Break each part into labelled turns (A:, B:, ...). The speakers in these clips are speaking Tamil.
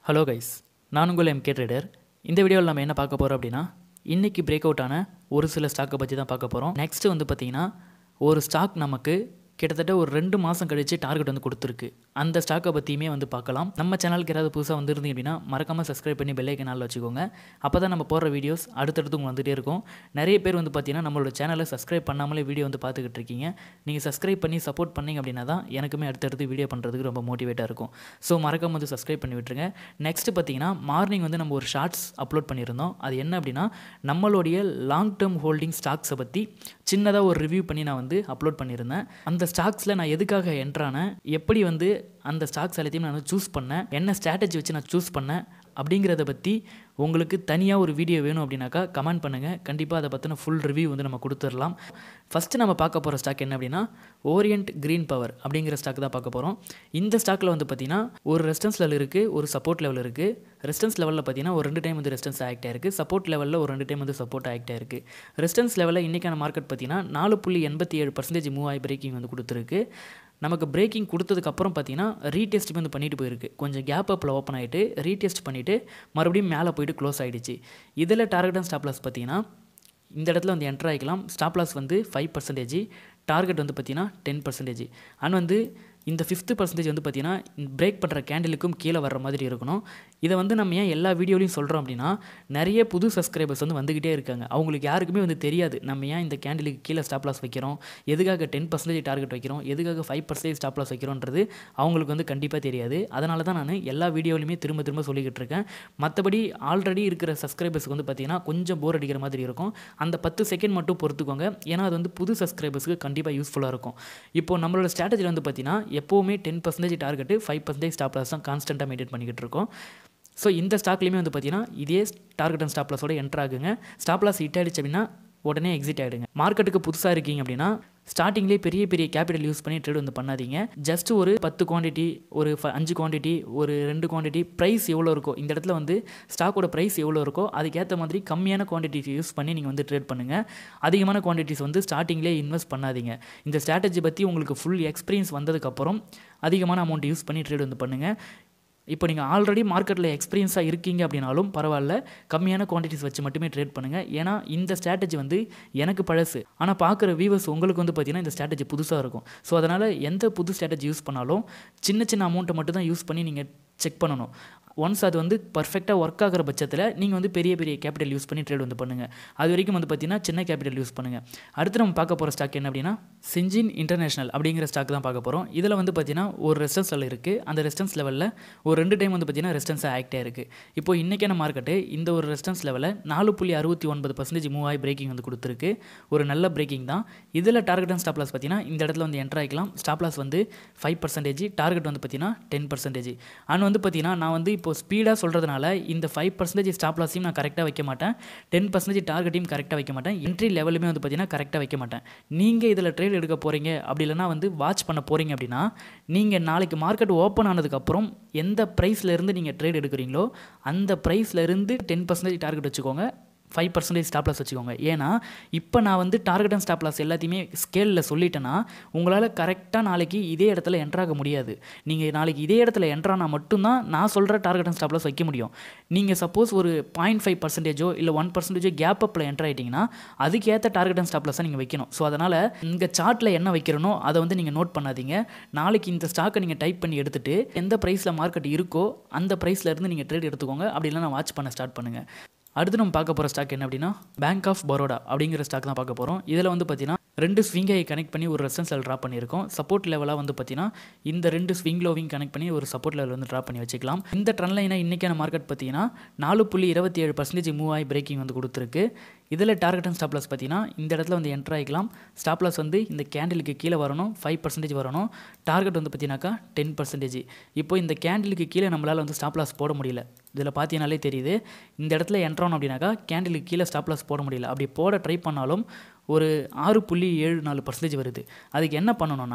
A: ஹலோ கைஸ் நான் உங்கள் எம்கே ட்ரேடர் இந்த வீடியோவில் நம்ம என்ன பார்க்க போகிறோம் அப்படின்னா இன்றைக்கி பிரேக் அவுட் ஆன ஒரு சில ஸ்டாக்கை பற்றி தான் பார்க்க போகிறோம் நெக்ஸ்ட்டு வந்து பார்த்திங்கன்னா ஒரு ஸ்டாக் நமக்கு கிட்டத்தட்ட ஒரு ரெண்டு மாதம் கழித்து டார்கெட் வந்து கொடுத்துருக்கு அந்த ஸ்டாக்கை பற்றியுமே வந்து பார்க்கலாம் நம்ம சேனலுக்கு யாராவது புதுசாக வந்திருந்தீங்க அப்படின்னா மறக்காமல் சப்ஸ்கிரைப் பண்ணி பெல்லைக்கன் நாளில் வச்சுக்கோங்க அப்போ தான் நம்ம போடுற வீடியோஸ் அடுத்தடுத்து உங்களுக்கு வந்துகிட்டே இருக்கும் நிறைய பேர் வந்து பார்த்தீங்கன்னா நம்மளோட சேனலை சப்ஸ்கிரைப் பண்ணாமலே வீடியோ வந்து பார்த்துக்கிட்டு இருக்கீங்க நீங்கள் சப்ஸ்கிரைப் பண்ணி சப்போர்ட் பண்ணீங்க அப்படின்னா தான் எனக்குமே அடுத்தடுத்து வீடியோ பண்ணுறதுக்கு ரொம்ப மோட்டிவேட்டாக இருக்கும் ஸோ மறக்காம வந்து சப்ஸ்கிரைப் பண்ணி விட்டுருங்க நெக்ஸ்ட் பார்த்தீங்கன்னா மார்னிங் வந்து நம்ம ஒரு ஷார்ட்ஸ் அப்லோட் பண்ணியிருந்தோம் அது என்ன அப்படின்னா நம்மளுடைய லாங் டேர்ம் ஹோல்டிங் ஸ்டாக்ஸை பற்றி சின்னதாக ஒரு ரிவ்யூ பண்ணி நான் வந்து அப்லோட் பண்ணியிருந்தேன் அந்த ஸ்டாக்ஸில் நான் எதுக்காக என்ட்ரானேன் எப்படி வந்து அந்த ஸ்டாக்ஸ் எல்லாத்தையும் நான் சூஸ் பண்ணேன் என்ன ஸ்ட்ராட்டஜி வச்சு நான் சூஸ் பண்ணேன் அப்படிங்கிறத பற்றி உங்களுக்கு தனியாக ஒரு வீடியோ வேணும் அப்படின்னாக்கா கமெண்ட் பண்ணுங்கள் கண்டிப்பாக அதை பற்றின ஃபுல் ரிவ்யூ வந்து நம்ம கொடுத்துடலாம் ஃபஸ்ட்டு நம்ம பார்க்க போகிற ஸ்டாக் என்ன அப்படின்னா ஓரியன்ட் க்ரீன் பவர் அப்படிங்கிற ஸ்டாக் தான் பார்க்க போகிறோம் இந்த ஸ்டாக்கில் வந்து பார்த்திங்கன்னா ஒரு ரெஸ்டன்ஸ் லெவல் இருக்குது ஒரு சப்போர்ட் லெவல் இருக்குது ரெஸ்டன்ஸ் லெவலில் பார்த்தீங்கன்னா ஒரு ரெண்டு டைம் வந்து ரெஸ்டன்ஸ் ஆக்ட் ஆயிருக்கு சப்போர்ட் லெவலில் ஒரு ரெண்டு டைம் வந்து சப்போர்ட் ஆக்ட் ஆயிருக்கு ரெஸ்டன்ஸ் லெவலில் இன்றைக்கான மார்க்கெட் பார்த்தீங்கன்னா நாலு புள்ளி எண்பத்தி ஏழு பர்சன்டேஜ் மூவ் ஆகி பிரேக்கிங் வந்து கொடுத்துருக்கு நமக்கு பிரேக்கிங் கொடுத்ததுக்கப்புறம் பார்த்தீங்கன்னா ரீடெஸ்ட் வந்து பண்ணிட்டு போயிருக்கு கொஞ்சம் கேப் அப்பில் ஓப்பன் ஆகிட்டு ரீடெஸ்ட் பண்ணிவிட்டு மறுபடியும் மேலே போயிட்டு க்ளோஸ் ஆகிடுச்சு இதில் டார்கெட் அண்ட் ஸ்டாப் லாஸ் பார்த்தீங்கன்னா இந்த இடத்துல வந்து என்டர் ஆகிக்கலாம் ஸ்டாப் லாஸ் வந்து ஃபைவ் பர்சன்டேஜ் டார்கெட் வந்து பார்த்தீங்கன்னா டென் பர்சன்டேஜ் அண்ட் வந்து இந்த ஃபிஃப்த்து பர்சன்டேஜ் வந்து பார்த்தீங்கன்னா பிரேக் பண்ணுற கேண்டிலுக்கும் கீழே வர்ற மாதிரி இருக்கணும் இதை வந்து நம்ம ஏன் எல்லா வீடியோலையும் சொல்கிறோம் அப்படின்னா நிறைய புது சப்ஸ்கிரைபர்ஸ் வந்து வந்துக்கிட்டே இருக்காங்க அவங்களுக்கு யாருக்குமே வந்து தெரியாது நம்ம ஏன் இந்த கேண்டிலுக்கு கீழே ஸ்டாப் லாஸ் வைக்கிறோம் எதுக்காக டென் பர்சன்டேஜ் டார்கெட் வைக்கிறோம் எதுக்காக ஃபைவ் பர்சன்டேஜ் ஸ்டாப் லாஸ் வைக்கிறோன்றது அவங்களுக்கு வந்து கண்டிப்பாக தெரியாது அதனால தான் நான் எல்லா வீடியோலையுமே திரும்ப திரும்ப சொல்லிக்கிட்டு இருக்கேன் மற்றபடி ஆல்ரெடி இருக்கிற சப்ஸ்கிரைபர்ஸ்க்கு வந்து பார்த்தீங்கன்னா கொஞ்சம் போர் அடிக்கிற மாதிரி இருக்கும் அந்த பத்து செகண்ட் மட்டும் பொறுத்துக்கோங்க ஏன்னா அது வந்து புது சப்ஸ்கிரைபர்ஸ்க்கு கண்டிப்பாக யூஸ்ஃபுல்லாக இருக்கும் இப்போ நம்மளோட ஸ்ட்ராட்டஜியில் வந்து பார்த்தீங்கன்னா எப்போவுமே ten percentage target five percentage stop loss தான் கான்ஸ்டண்ட்டாக மெயின்டைன் பண்ணிக்கிட்டு இருக்கோம் ஸோ இந்த ஸ்டாக்லேயுமே வந்து பார்த்தீங்கன்னா இதே டார்கெட் அண்ட் ஸ்டாப் லாஸோட என்ட்ரு ஆகுங்க ஸ்டாப் லாஸ் ஹிட் ஆகிடுச்சு அப்படின்னா உடனே எக்ஸிட் ஆகிடுங்க மார்க்கெட்டுக்கு புதுசாக இருக்கீங்க அப்படின்னா ஸ்டார்டிங்லேயே பெரிய பெரிய கேபிட்டல் யூஸ் பண்ணி ட்ரேட் வந்து பண்ணாதீங்க ஜஸ்ட் ஒரு பத்து குவான்டிட்டி ஒரு அஞ்சு குவான்டிட்டி ஒரு ரெண்டு குவான்டிட்டி ப்ரைஸ் எவ்வளோ இருக்கோ இந்த இடத்துல வந்து ஸ்டாக்கோட ப்ரைஸ் எவ்வளோ இருக்கோ அதுக்கேற்ற மாதிரி கம்மியான குவான்டிட்டிஸ் யூஸ் பண்ணி நீங்கள் வந்து ட்ரேட் பண்ணுங்கள் அதிகமான குவான்டிட்டிஸ் வந்து ஸ்டார்டிங்லேயே இன்வெஸ்ட் பண்ணாதீங்க இந்த ஸ்ட்ராட்டஜி பற்றி உங்களுக்கு ஃபுல் எக்ஸ்பீரியன்ஸ் வந்ததுக்கப்புறம் அதிகமான அமௌண்ட் யூஸ் பண்ணி ட்ரேட் வந்து பண்ணுங்கள் இப்போ நீங்கள் ஆல்ரெடி மார்க்கெட்டில் எக்ஸ்பீரியன்ஸாக இருக்கீங்க அப்படின்னாலும் பரவாயில்ல கம்மியான குவான்டிட்டிஸ் வச்சு மட்டுமே ட்ரேட் பண்ணுங்கள் ஏன்னா இந்த ஸ்ட்ராட்டஜி வந்து எனக்கு பழசு ஆனால் பார்க்குற வியூவர்ஸ் உங்களுக்கு வந்து பார்த்தீங்கன்னா இந்த ஸ்ட்ராட்டஜி புதுசாக இருக்கும் ஸோ அதனால் எந்த புது ஸ்ட்ராட்டஜி யூஸ் பண்ணாலும் சின்ன சின்ன அமௌண்ட்டை மட்டும் தான் யூஸ் பண்ணி நீங்கள் செக் பண்ணணும் ஒன்ஸ் அது வந்து பர்ஃபெக்டாக ஒர்க் ஆகிற பட்சத்தில் நீங்கள் வந்து பெரிய பெரிய கேபிட்டல் யூஸ் பண்ணி ட்ரேட் வந்து பண்ணுங்கள் அது வரைக்கும் வந்து பார்த்தீங்கன்னா சின்ன கேபிட்டல் யூஸ் பண்ணுங்கள் அடுத்து நம்ம பார்க்க போகிற ஸ்டாக் என்ன அப்படின்னா சிஞ்சின் இன்டர்நேஷனல் அப்படிங்கிற ஸ்டாக் தான் பார்க்க போகிறோம் இதில் வந்து பார்த்தீங்கன்னா ஒரு ரெஸ்டன்ஸ் லெவல் இருக்குது அந்த ரெஸ்டன்ஸ் லெவலில் ஒரு ரெண்டு டைம் வந்து பார்த்தீங்கன்னா ரெஸ்டன்ஸாக ஆக்ட் ஆயிருக்கு இப்போ இன்றைக்கான மார்க்கெட்டு இந்த ஒரு ரெஸ்டன்ஸ் லெவலில் நாலு புள்ளி அறுபத்தி ஒன்பது பர்சன்டேஜ் மூவ் ஆகி பிரேக்கிங் வந்து கொடுத்துருக்கு ஒரு நல்ல பிரேக்கிங் தான் இதில் டார்கெட் அண்ட் ஸ்டாப் லாஸ் பார்த்தீங்கன்னா இந்த இடத்துல வந்து என்டர் ஆகிக்கலாம் ஸ்டாப் லாஸ் வந்து ஃபைவ் பர்சன்டேஜ் டார்கெட் வந்து பார்த்தீங்கன்னா டென் பர்சன்டேஜ் அண்ட் வந்து பார்த்தீங்கன்னா நான் வந்து இப்போ ஸ்பீடாக சொல்கிறதுனால இந்த ஃபைவ் பர்சன்டேஜ் ஸ்டாப் லாஸையும் நான் கரெக்டாக வைக்க மாட்டேன் டென் பர்சன்டேஜ் டார்கெட்டையும் கரெக்டாக வைக்க மாட்டேன் என்ட்ரி லெவலுமே வந்து பார்த்தீங்கன்னா கரெக்டாக வைக்க மாட்டேன் நீங்கள் இதில் ட்ரேட் எடுக்க போகிறீங்க அப்படி இல்லைனா வந்து வாட்ச் பண்ண போகிறீங்க அப்படின்னா நீங்கள் நாளைக்கு மார்க்கெட் ஓப்பன் ஆனதுக்கப்புறம் எந்த ப்ரைஸ்லேருந்து நீங்கள் ட்ரேட் எடுக்கிறீங்களோ அந்த ப்ரைஸ்லேருந்து டென் பர்சன்டேஜ் டார்கெட் வச்சுக்கோங்க ஃபைவ் பர்சன்டேஜ் ஸ்டாப் லாஸ் வச்சுக்கோங்க ஏன்னா இப்போ நான் வந்து டார்கெட் அண்ட் ஸ்டாப் லாஸ் எல்லாத்தையுமே ஸ்கேலில் சொல்லிட்டேன்னா உங்களால் கரெக்டாக நாளைக்கு இதே இடத்துல என்ட்ராக முடியாது நீங்கள் நாளைக்கு இதே இடத்துல என்ட்ரானா மட்டும்தான் நான் சொல்கிற டார்கெட் அண்ட் ஸ்டாப் லாஸ் வைக்க முடியும் நீங்கள் சப்போஸ் ஒரு பாயிண்ட் ஃபைவ் பர்சன்டேஜோ இல்லை ஒன் பர்சன்டேஜோ கேப் அப்பில் என்ட்ரு ஆகிட்டிங்கன்னா அதுக்கேற்ற டார்கெட் அண்ட் ஸ்டாப் லாஸை நீங்கள் வைக்கணும் ஸோ அதனால் இங்கே சார்ட்டில் என்ன வைக்கிறனோ அதை வந்து நீங்கள் நோட் பண்ணாதீங்க நாளைக்கு இந்த ஸ்டாக்கை நீங்கள் டைப் பண்ணி எடுத்துகிட்டு எந்த ப்ரைஸில் மார்க்கெட் இருக்கோ அந்த ப்ரைஸில் இருந்து நீங்கள் ட்ரேட் எடுத்துக்கோங்க அப்படி இல்லைனா வாட்ச் பண்ண ஸ்டார்ட் பண்ணுங்கள் அடுத்து நம்ம பார்க்க போகிற ஸ்டாக் என்ன அப்படின்னா பேங்க் ஆஃப் பரோடா அப்படிங்கிற ஸ்டாக் தான் பார்க்க போகிறோம் இதில் வந்து பார்த்தீங்கன்னா ரெண்டு ஸ்விங்கை கனெக்ட் பண்ணி ஒரு ரெசன்ஸ் லெவல் ட்ரா பண்ணியிருக்கோம் சப்போர்ட் லெவலாக வந்து பார்த்தீங்கன்னா இந்த ரெண்டு ஸ்விங் லோவிங் கனெக்ட் பண்ணி ஒரு சப்போர்ட் லெவல் வந்து ட்ரா பண்ணி வச்சுக்கலாம் இந்த ட்ரெண்ட் லைனாக இன்றைக்கான மார்க்கெட் பார்த்தீங்கன்னா நாலு புள்ளி இருபத்தி ஏழு பர்சன்டேஜ் மூவ் ஆகி பிரேக்கிங் வந்து கொடுத்துருக்கு இதில் டார்கெட் அண்ட் ஸ்டாப் லாஸ் பார்த்தீங்கன்னா இந்த இடத்துல வந்து என்ட்ரு ஆகிக்கலாம் ஸ்டாப் லாஸ் வந்து இந்த கேண்டிலுக்கு கீழே வரணும் ஃபைவ் பர்சன்டேஜ் வரணும் டார்கெட் வந்து பார்த்தீங்கன்னாக்கா டென் பர்சன்டேஜ் இப்போ இந்த கேண்டிலுக்கு கீழே நம்மளால் வந்து ஸ்டாப் லாஸ் போட முடியல இதில் பார்த்தீங்கனாலே தெரியுது இந்த இடத்துல என்ட்ரானோம் அப்படின்னாக்கா கேண்டிலுக்கு கீழே ஸ்டாப் லாஸ் போட முடியல அப்படி போட ட்ரை பண்ணாலும் ஒரு ஆறு புள்ளி ஏழு நாலு பர்சன்டேஜ் வருது அதுக்கு என்ன பண்ணணும்னா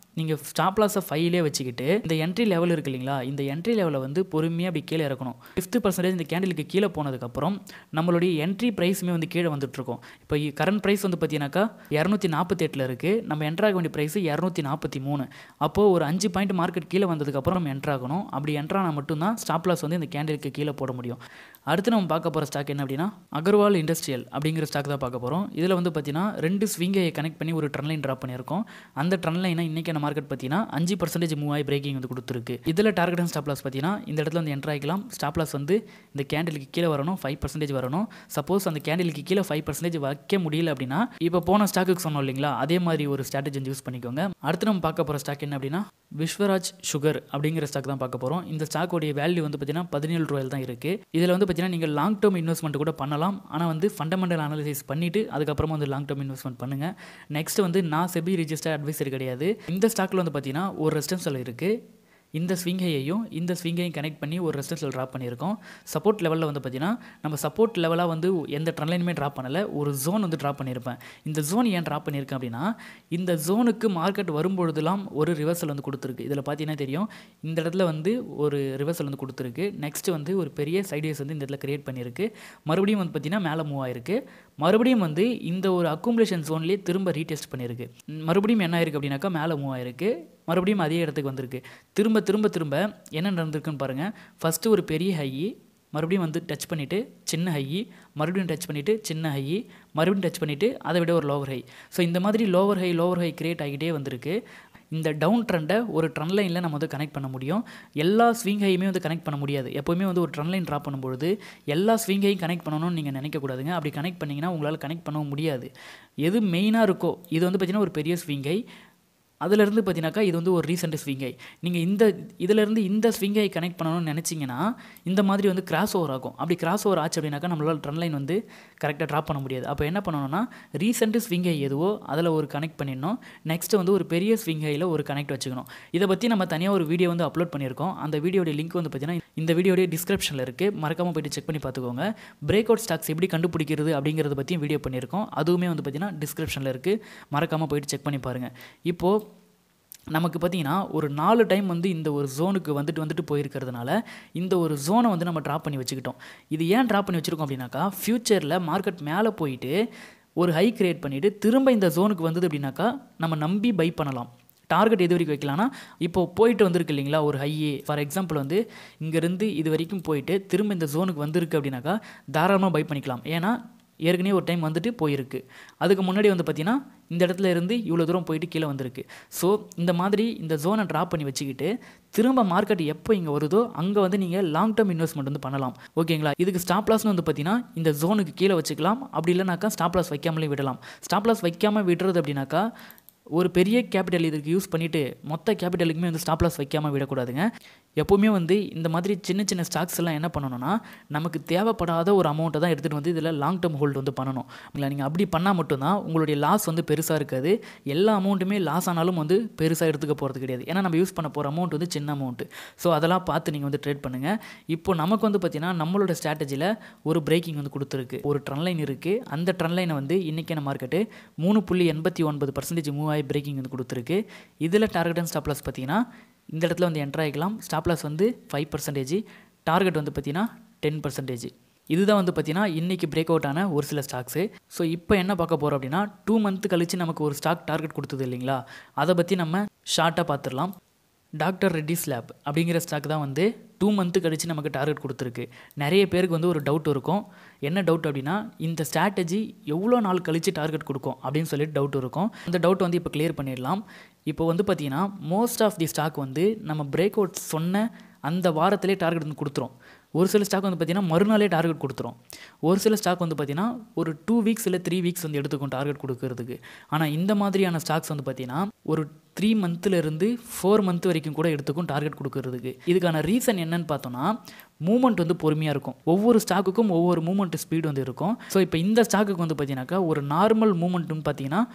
A: நீங்கள் ஸ்டாப் லாஸை ஃபைவ்லே வச்சுக்கிட்டு இந்த என்ட்ரி லெவல் இருக்கு இல்லைங்களா இந்த என்ட்ரி லெவலை வந்து பொறுமையாக அப்படி கீழே இறக்கணும் ஃபிஃப்த்து பர்சன்டேஜ் இந்த கேண்டிலுக்கு கீழே போனதுக்கப்புறம் நம்மளுடைய என்ட்ரி ப்ரைஸுமே வந்து கீழே வந்துட்டுருக்கோம் இப்போ கரண்ட் ப்ரைஸ் வந்து பார்த்தீங்கன்னாக்கா இரநூத்தி நாற்பத்தெட்டில் இருக்குது நம்ம என்ட்ராக வேண்டிய ப்ரைஸ் இரநூத்தி நாற்பத்தி மூணு அப்போது ஒரு அஞ்சு பாயிண்ட் மார்க்கெட் கீழே வந்ததுக்கப்புறம் நம்ம என்ட்ராகணும் அப்படி என்ட்ரானா மட்டும்தான் ஸ்டாப் லாஸ் வந்து இந்த கேண்டிலுக்கு கீழே போட முடியும் அடுத்து நம்ம பார்க்க போகிற ஸ்டாக் என்ன அப்படின்னா அகர்வால் இண்டஸ்ட்ரியல் அப்படிங்கிற ஸ்டாக் தான் பார்க்க போகிறோம் இதில் வந்து பார்த்தீங்கன்னா ரெண்டு ஸ்விங்கை கனெக்ட் பண்ணி ஒரு ட்ரெண்ட் லைன் ட்ராப் பண்ணியிருக்கோம் அந்த ட்ரெண்ட் லைனை இன்றைக்கான மார்க்கெட் பார்த்தீங்கன்னா அஞ்சு பர்சன்டேஜ் மூவ் ஆகி பிரேக்கிங் வந்து கொடுத்துருக்கு இதில் டார்கெட் அண்ட் ஸ்டாப் லாஸ் பார்த்தீங்கன்னா இந்த இடத்துல வந்து என்ட்ரு ஆகிக்கலாம் ஸ்டாப் லாஸ் வந்து இந்த கேண்டிலுக்கு கீழே வரணும் ஃபைவ் பர்சன்டேஜ் வரணும் சப்போஸ் அந்த கேண்டிலுக்கு கீழே ஃபைவ் பர்சன்டேஜ் வைக்க முடியல அப்படின்னா இப்போ போன ஸ்டாக்குக்கு சொன்னோம் இல்லைங்களா அதே மாதிரி ஒரு ஸ்ட்ராட்டஜி யூஸ் பண்ணிக்கோங்க அடுத்து நம்ம பார்க்க போகிற ஸ்டாக் என்ன அப்படின்னா விஸ்வராஜ் சுகர் அப்படிங்கிற ஸ்டாக் தான் பார்க்க போகிறோம் இந்த ஸ்டாக்கோடைய வேல்யூ வந்து பார்த்தீங்கன்னா பதினேழு ரூபாயில் தான் இருக்குது இதில் வந்து பார்த்தீங்கன்னா நீங்கள் லாங் டேர்ம் இன்வெஸ்ட்மெண்ட் கூட பண்ணலாம் ஆனால் வந்து ஃபண்டமெண்டல் அனாலிசிஸ் பண்ணிவிட்டு அதுக்கப்புறமா வந்து லாங் டேர்ம் இன்வெஸ்ட்மெண்ட் பண்ணுங்கள் நெக்ஸ்ட் வந்து நான் செபி ரிஜிஸ்டர் அட்வைசர் கிடையாது இந்த ஸ்டாக்கில் வந்து பார்த்தீங்கன்னா ஒரு ரெஸ்டன்ஸில் இருக்குது இந்த ஸ்விங்கையையும் இந்த ஸ்விங்கையும் கனெக்ட் பண்ணி ஒரு ரெசிஸ்டன்ஸில் ட்ராப் பண்ணியிருக்கோம் சப்போர்ட் லெவலில் வந்து பார்த்தீங்கன்னா நம்ம சப்போர்ட் லெவலாக வந்து எந்த ட்ரெண்ட்லைனுமே ட்ராப் பண்ணலை ஒரு ஜோன் வந்து ட்ராப் பண்ணியிருப்பேன் இந்த ஜோன் ஏன் ட்ராப் பண்ணியிருக்கேன் அப்படின்னா இந்த ஜோனுக்கு மார்க்கெட் வரும்பொழுதுலாம் ஒரு ரிவர்சல் வந்து கொடுத்துருக்கு இதில் பார்த்தீங்கன்னா தெரியும் இந்த இடத்துல வந்து ஒரு ரிவர்சல் வந்து கொடுத்துருக்கு நெக்ஸ்ட் வந்து ஒரு பெரிய சைட்வேஸ் வந்து இந்த இடத்துல கிரியேட் பண்ணியிருக்கு மறுபடியும் வந்து பார்த்தீங்கன்னா மேலே மூவ் ஆயிருக்கு மறுபடியும் வந்து இந்த ஒரு அக்குமுலேஷன் ஜோன்லேயே திரும்ப ரீடெஸ்ட் பண்ணியிருக்கு மறுபடியும் என்ன ஆயிருக்கு அப்படின்னாக்கா மேலே மூவ் ஆயிருக்கு மறுபடியும் அதே இடத்துக்கு வந்திருக்கு திரும்ப திரும்ப திரும்ப என்ன நடந்திருக்குன்னு பாருங்கள் ஃபஸ்ட்டு ஒரு பெரிய ஹை மறுபடியும் வந்து டச் பண்ணிவிட்டு சின்ன ஹை மறுபடியும் டச் பண்ணிவிட்டு சின்ன ஹை மறுபடியும் டச் பண்ணிவிட்டு அதை விட ஒரு லோவர் ஹை ஸோ இந்த மாதிரி lower high lower high create ஆகிட்டே வந்திருக்கு இந்த டவுன் ட்ரெண்டை ஒரு ட்ரெண்ட் லைனில் நம்ம வந்து கனெக்ட் பண்ண முடியும் எல்லா ஸ்விங் ஹையுமே வந்து கனெக்ட் பண்ண முடியாது எப்போவுமே வந்து ஒரு ட்ரெண்ட் லைன் ட்ராப் பண்ணும்பொழுது எல்லா ஸ்விங் ஹையும் கனெக்ட் பண்ணணும்னு நீங்கள் நினைக்கக்கூடாதுங்க அப்படி கனெக்ட் பண்ணிங்கன்னா உங்களால் கனெக்ட் பண்ணவும் முடியாது எது மெயினாக இருக்கோ இது வந்து பார்த்திங்கன்னா ஒரு பெரிய ஸ்விங் ஹை அதிலிருந்து பார்த்தீங்கன்னாக்கா இது வந்து ஒரு ரீசெண்ட் ஸ்விங்கை நீங்கள் இந்த இதிலேருந்து இந்த ஸ்விங்கை கனெக்ட் பண்ணணும்னு நினச்சிங்கன்னா இந்த மாதிரி வந்து கிராஸ் ஓவர் ஆகும் அப்படி கிராஸ் ஓவர் ஆச்சு அப்படின்னாக்கா நம்மளால் ட்ரெண்ட் லைன் வந்து கரெக்டாக ட்ராப் பண்ண முடியாது அப்போ என்ன பண்ணணும்னா ரீசெண்ட் ஸ்விங்கை எதுவோ அதில் ஒரு கனெக்ட் பண்ணிடணும் நெக்ஸ்ட்டு வந்து ஒரு பெரிய ஸ்விங்கையில் ஒரு கனெக்ட் வச்சுக்கணும் இதை பற்றி நம்ம தனியாக ஒரு வீடியோ வந்து அப்லோட் பண்ணியிருக்கோம் அந்த வீடியோடைய லிங்க் வந்து பார்த்தீங்கன்னா இந்த வீடியோடைய டிஸ்கிரிப்ஷனில் இருக்குது மறக்காமல் போயிட்டு செக் பண்ணி பார்த்துக்கோங்க பிரேக் அவுட் ஸ்டாக்ஸ் எப்படி கண்டுபிடிக்கிறது அப்படிங்கிறத பற்றியும் வீடியோ பண்ணியிருக்கோம் அதுவுமே வந்து பார்த்தீங்கன்னா டிஸ்கிரிப்ஷனில் இருக்குது மறக்காமல் போயிட்டு செக் பண்ணி பாருங்கள் இப்போது நமக்கு பார்த்தீங்கன்னா ஒரு நாலு டைம் வந்து இந்த ஒரு ஜோனுக்கு வந்துட்டு வந்துட்டு போயிருக்கிறதுனால இந்த ஒரு ஜோனை வந்து நம்ம ட்ராப் பண்ணி வச்சுக்கிட்டோம் இது ஏன் ட்ராப் பண்ணி வச்சுருக்கோம் அப்படின்னாக்கா ஃப்யூச்சரில் மார்க்கெட் மேலே போயிட்டு ஒரு ஹை கிரியேட் பண்ணிவிட்டு திரும்ப இந்த ஜோனுக்கு வந்தது அப்படின்னாக்கா நம்ம நம்பி பை பண்ணலாம் டார்கெட் எது வரைக்கும் வைக்கலாம்னா இப்போ போயிட்டு வந்திருக்கு இல்லைங்களா ஒரு ஹையே ஃபார் எக்ஸாம்பிள் வந்து இங்கேருந்து இது வரைக்கும் போயிட்டு திரும்ப இந்த ஜோனுக்கு வந்திருக்கு அப்படின்னாக்கா தாராளமாக பை பண்ணிக்கலாம் ஏன்னா ஏற்கனவே ஒரு டைம் வந்துட்டு போயிருக்கு அதுக்கு முன்னாடி வந்து பார்த்தீங்கன்னா இந்த இடத்துல இருந்து இவ்வளோ தூரம் போயிட்டு கீழே வந்திருக்கு ஸோ இந்த மாதிரி இந்த ஜோனை ட்ராப் பண்ணி வச்சுக்கிட்டு திரும்ப மார்க்கெட் எப்போ இங்கே வருதோ அங்கே வந்து நீங்கள் லாங் டேர்ம் இன்வெஸ்ட்மெண்ட் வந்து பண்ணலாம் ஓகேங்களா இதுக்கு ஸ்டாப் லாஸ்னு வந்து பார்த்தீங்கன்னா இந்த ஜோனுக்கு கீழே வச்சுக்கலாம் அப்படி இல்லைனாக்கா ஸ்டாப் லாஸ் வைக்காமலே விடலாம் ஸ்டாப் லாஸ் வைக்காமல் விடுறது அப்படின்னாக்கா ஒரு பெரிய கேபிட்டல் இதுக்கு யூஸ் பண்ணிவிட்டு மொத்த கேபிட்டலுக்குமே வந்து ஸ்டாப் லாஸ் வைக்காமல் விடக்கூடாதுங்க எப்போவுமே வந்து இந்த மாதிரி சின்ன சின்ன ஸ்டாக்ஸ் எல்லாம் என்ன பண்ணணும்னா நமக்கு தேவைப்படாத ஒரு அமௌண்ட்டை தான் எடுத்துகிட்டு வந்து இதில் லாங் டேர்ம் ஹோல்டு வந்து பண்ணணும் இல்லை நீங்கள் அப்படி பண்ணால் மட்டும்தான் உங்களுடைய லாஸ் வந்து பெருசாக இருக்காது எல்லா அமௌண்ட்டுமே லாஸ் ஆனாலும் வந்து பெருசாக எடுத்துக்க போகிறது கிடையாது ஏன்னா நம்ம யூஸ் பண்ண போகிற அமௌண்ட் வந்து சின்ன அமௌண்ட்டு ஸோ அதெல்லாம் பார்த்து நீங்கள் வந்து ட்ரேட் பண்ணுங்கள் இப்போ நமக்கு வந்து பார்த்தீங்கன்னா நம்மளோட ஸ்ட்ராட்டஜியில் ஒரு பிரேக்கிங் வந்து கொடுத்துருக்கு ஒரு ட்ரெண்ட் லைன் இருக்குது அந்த ட்ரெண்ட் லைனை வந்து இன்றைக்கான மார்க்கெட்டு மூணு புள்ளி எண்பத்தி ஒன்பது பர்சன்டேஜ் மூவ் ஆகி பிரேக்கிங் வந்து கொடுத்துருக்கு இதில் டார்கெட் அண்ட் ஸ்டாப் லாஸ் பார்த்தீங்கன்னா இந்த இடத்துல வந்து என்ட்ரு ஆகிக்கலாம் ஸ்டாப் லாஸ் வந்து ஃபைவ் பர்சன்டேஜ் டார்கெட் வந்து பார்த்தீங்கன்னா டென் பர்சன்டேஜ் இதுதான் வந்து பார்த்தீங்கன்னா இன்றைக்கி பிரேக் அவுட் ஆன ஒரு சில ஸ்டாக்ஸு ஸோ இப்போ என்ன பார்க்க போகிறோம் அப்படின்னா டூ மந்த் கழித்து நமக்கு ஒரு ஸ்டாக் டார்கெட் கொடுத்தது இல்லைங்களா அதை பற்றி நம்ம ஷார்ட்டாக பார்த்துடலாம் டாக்டர் ரெட்டிஸ் லேப் அப்படிங்கிற ஸ்டாக் தான் வந்து டூ மந்த்து கழித்து நமக்கு டார்கெட் கொடுத்துருக்கு நிறைய பேருக்கு வந்து ஒரு டவுட் இருக்கும் என்ன டவுட் அப்படின்னா இந்த ஸ்ட்ராட்டஜி எவ்வளோ நாள் கழித்து டார்கெட் கொடுக்கும் அப்படின்னு சொல்லிட்டு டவுட் இருக்கும் அந்த டவுட் வந்து இப்போ கிளியர் பண்ணிடலாம் இப்போ வந்து பார்த்தீங்கன்னா மோஸ்ட் ஆஃப் தி ஸ்டாக் வந்து நம்ம பிரேக் அவுட் சொன்ன அந்த வாரத்திலே டார்கெட் வந்து கொடுத்துரும் ஒரு சில ஸ்டாக் வந்து பார்த்திங்கன்னா மறுநாளே டார்கெட் கொடுத்துரும் ஒரு சில ஸ்டாக் வந்து பார்த்திங்கன்னா ஒரு டூ வீக்ஸ் இல்லை த்ரீ வீக்ஸ் வந்து எடுத்துக்கும் டார்கெட் கொடுக்கறதுக்கு ஆனால் இந்த மாதிரியான ஸ்டாக்ஸ் வந்து பார்த்திங்கன்னா ஒரு த்ரீ மந்த்துலேருந்து ஃபோர் மந்த் வரைக்கும் கூட எடுத்துக்கும் டார்கெட் கொடுக்கறதுக்கு இதுக்கான ரீசன் என்னன்னு பார்த்தோன்னா மூமெண்ட் வந்து பொறுமையாக இருக்கும் ஒவ்வொரு ஸ்டாக்குக்கும் ஒவ்வொரு மூமெண்ட் ஸ்பீடு வந்து இருக்கும் ஸோ இப்போ இந்த ஸ்டாக்குக்கு வந்து பார்த்தீங்கன்னாக்கா ஒரு நார்மல் மூமெண்ட்னு பார்த்தீங்கன்னா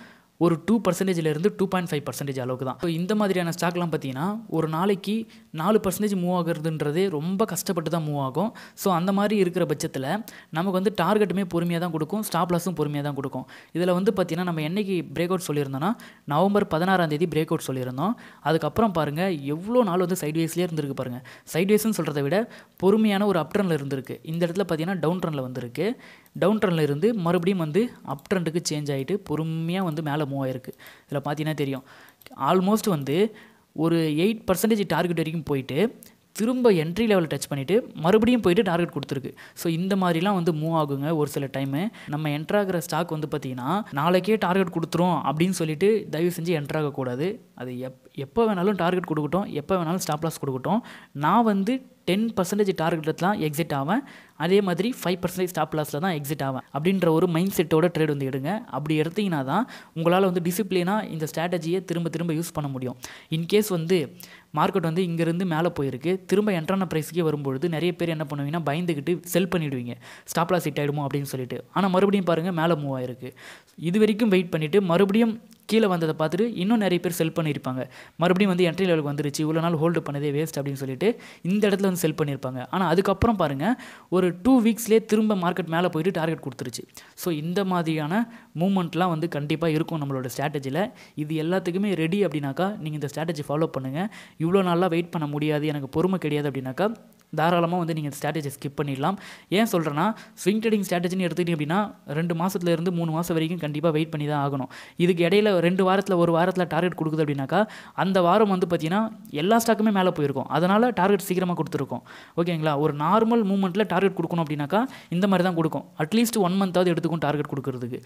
A: ஒரு டூ பர்சன்டேஜ்லேருந்து டூ பாயிண்ட் ஃபைவ் பர்சன்டேஜ் அளவுக்கு தான் ஸோ இந்த மாதிரியான ஸ்டாக்லாம் பார்த்தீங்கன்னா ஒரு நாளைக்கு நாலு பர்சன்டேஜ் மூவ் ஆகுறதுன்றது ரொம்ப கஷ்டப்பட்டு தான் மூவ் ஆகும் ஸோ அந்த மாதிரி இருக்கிற பட்சத்தில் நமக்கு வந்து டார்கெட்டுமே பொறுமையாக தான் கொடுக்கும் ஸ்டாப் லாஸும் பொறுமையாக தான் கொடுக்கும் இதில் வந்து பார்த்தீங்கன்னா நம்ம என்னைக்கு பிரேக் அவுட் சொல்லியிருந்தோம்னா நவம்பர் பதினாறாம் தேதி பிரேக் அவுட் சொல்லியிருந்தோம் அதுக்கப்புறம் பாருங்கள் எவ்வளோ நாள் வந்து சைட்வேஸ்லேயே இருந்திருக்கு பாருங்கள் சைட்வேஸ்னு சொல்கிறத விட பொறுமையான ஒரு அப் ட்ரெண்டில் இருந்திருக்கு இந்த இடத்துல பார்த்தீங்கன்னா டவுன் ட்ரெண்டில் வந்திருக்கு டவுன் ட்ரெண்டில் இருந்து மறுபடியும் வந்து அப் ட்ரெண்டுக்கு சேஞ்ச் ஆகிட்டு பொறுமையாக வந்து மேலே மூவ் ஆயிருக்கு இதில் பார்த்தீங்கன்னா தெரியும் ஆல்மோஸ்ட் வந்து ஒரு எயிட் பர்சன்டேஜ் டார்கெட் வரைக்கும் போயிட்டு திரும்ப என்ட்ரி லெவல் டச் பண்ணிவிட்டு மறுபடியும் போயிட்டு டார்கெட் கொடுத்துருக்கு ஸோ இந்த மாதிரிலாம் வந்து மூவ் ஆகுங்க ஒரு சில டைமு நம்ம என்ட்ராகிற ஸ்டாக் வந்து பார்த்திங்கன்னா நாளைக்கே டார்கெட் கொடுத்துரும் அப்படின்னு சொல்லிட்டு தயவு செஞ்சு என்ட்ராகக்கூடாது அது எப் எப்போ வேணாலும் டார்கெட் கொடுக்கட்டும் எப்போ வேணாலும் ஸ்டாப் லாஸ் கொடுக்கட்டும் நான் வந்து டென் பர்சன்டேஜ் டார்கெட்டில் தான் எக்ஸிட் ஆவேன் அதே மாதிரி ஃபைவ் பர்சன்டேஜ் ஸ்டாப் லாஸில் தான் எக்ஸிட் ஆவேன் அப்படின்ற ஒரு மைண்ட் செட்டோட ட்ரேட் வந்து எடுங்க அப்படி எடுத்தீங்கன்னா தான் உங்களால் வந்து டிசிப்ளினாக இந்த ஸ்ட்ராட்டஜியை திரும்ப திரும்ப யூஸ் பண்ண முடியும் இன்கேஸ் வந்து மார்க்கெட் வந்து இங்கேருந்து மேலே போயிருக்கு திரும்ப என்ட்ரான ப்ரைஸுக்கே வரும்பொழுது நிறைய பேர் என்ன பண்ணுவீங்கன்னா பயந்துக்கிட்டு செல் பண்ணிவிடுவீங்க ஸ்டாப் லாஸ் ஹிட் ஆகிடுமோ அப்படின்னு சொல்லிட்டு ஆனால் மறுபடியும் பாருங்கள் மேலே மூவ் ஆயிருக்கு இது வரைக்கும் வெயிட் பண்ணிவிட்டு மறுபடியும் கீழே வந்ததை பார்த்துட்டு இன்னும் நிறைய பேர் செல் பண்ணியிருப்பாங்க மறுபடியும் வந்து என்ட்ரி லெவலுக்கு வந்துருச்சு இவ்வளோ நாள் ஹோல்டு பண்ணதே வேஸ்ட் அப்படின்னு சொல்லிட்டு இந்த இடத்துல வந்து செல் பண்ணியிருப்பாங்க ஆனால் அதுக்கப்புறம் பாருங்கள் ஒரு டூ வீக்ஸ்லேயே திரும்ப மார்க்கெட் மேலே போயிட்டு டார்கெட் கொடுத்துருச்சு ஸோ இந்த மாதிரியான மூமெண்ட்லாம் வந்து கண்டிப்பாக இருக்கும் நம்மளோட ஸ்ட்ராட்டஜியில் இது எல்லாத்துக்குமே ரெடி அப்படின்னாக்கா நீங்கள் இந்த ஸ்ட்ராட்டஜி ஃபாலோ பண்ணுங்கள் இவ்வளோ நாளாக வெயிட் பண்ண முடியாது எனக்கு பொறுமை கிடையாது அப்படின்னாக்கா தாராளமாக வந்து நீங்கள் ஸ்ட்ராட்டஜி ஸ்கிப் பண்ணிடலாம் ஏன் சொல்கிறேன்னா ஸ்விங் ட்ரேடிங் ஸ்ட்ராட்டஜின்னு எடுத்துக்கிட்டீங்க அப்படின்னா ரெண்டு மாதத்துலேருந்து மூணு மாதம் வரைக்கும் கண்டிப்பாக வெயிட் பண்ணி தான் ஆகணும் இதுக்கு இடையில ரெண்டு வாரத்தில் ஒரு வாரத்தில் டார்கெட் கொடுக்குது அப்படின்னாக்கா அந்த வாரம் வந்து பார்த்தீங்கன்னா எல்லா ஸ்டாக்குமே மேலே போயிருக்கும் அதனால் டார்கெட் சீக்கிரமாக கொடுத்துருக்கோம் ஓகேங்களா ஒரு நார்மல் மூமெண்ட்டில் டார்கெட் கொடுக்கணும் அப்படின்னாக்கா இந்த மாதிரி தான் கொடுக்கும் அட்லீஸ்ட் ஒன் மந்த்தாவது எடுத்துக்கும் டார்கெட் கொடுக்குறதுக்கு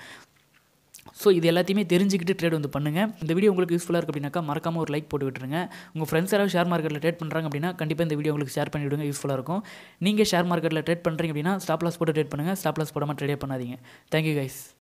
A: ஸோ இது எல்லாத்தையுமே தெரிஞ்சுக்கிட்டு ட்ரேட் வந்து பண்ணுங்கள் இந்த வீடியோ உங்களுக்கு யூஸ்ஃபுல்லாக இருக்குது அப்படின்னாக்கா மறக்காம ஒரு லைக் போட்டு விட்டுருங்க உங்கள் ஃப்ரெண்ட்ஸ் யாராவது ஷேர் மார்க்கெட்டில் ட்ரேட் பண்ணுறாங்க அப்படின்னா கண்டிப்பாக இந்த வீடியோ உங்களுக்கு ஷேர் பண்ணி விடுங்க யூஸ்ஃபுல்லாக இருக்கும் நீங்கள் ஷேர் மார்க்கெட்டில் ட்ரேட் பண்ணுறீங்க அப்படின்னா ஸ்டாப் லாஸ் போட்டு ட்ரேட் பண்ணுங்கள் ஸ்டாப் லாஸ் போடாமல் ட்ரேடே பண்ணாதீங்க தேங்க்யூ கைஸ்